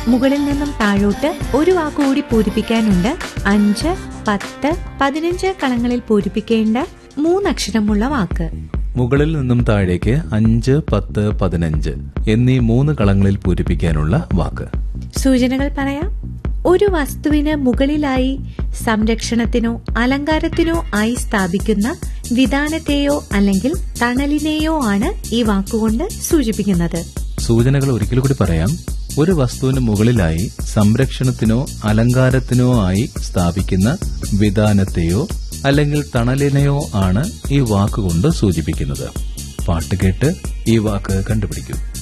മുകളിൽ നിന്നും താഴോട്ട് ഒരു വാക്കുകൂടി പൂരിപ്പിക്കാനുണ്ട് അഞ്ച് പത്ത് പതിനഞ്ച് കളങ്ങളിൽ പൂരിപ്പിക്കേണ്ട മൂന്നക്ഷരമുള്ള വാക്ക് മുകളിൽ നിന്നും താഴേക്ക് അഞ്ച് പത്ത് പതിനഞ്ച് എന്നീ മൂന്ന് കളങ്ങളിൽ പൂരിപ്പിക്കാനുള്ള വാക്ക് സൂചനകൾ പറയാം ഒരു വസ്തുവിന് മുകളിലായി സംരക്ഷണത്തിനോ അലങ്കാരത്തിനോ ആയി സ്ഥാപിക്കുന്ന വിധാനത്തെയോ അല്ലെങ്കിൽ തണലിനെയോ ആണ് ഈ വാക്കുകൊണ്ട് സൂചിപ്പിക്കുന്നത് സൂചനകൾ ഒരിക്കൽ കൂടി പറയാം ഒരു വസ്തുവിന് മുകളിലായി സംരക്ഷണത്തിനോ അലങ്കാരത്തിനോ ആയി സ്ഥാപിക്കുന്ന വിധാനത്തെയോ അല്ലെങ്കിൽ തണലിനെയോ ആണ് ഈ വാക്കുകൊണ്ട് സൂചിപ്പിക്കുന്നത് പാട്ട് കേട്ട് ഈ വാക്ക് കണ്ടുപിടിക്കൂ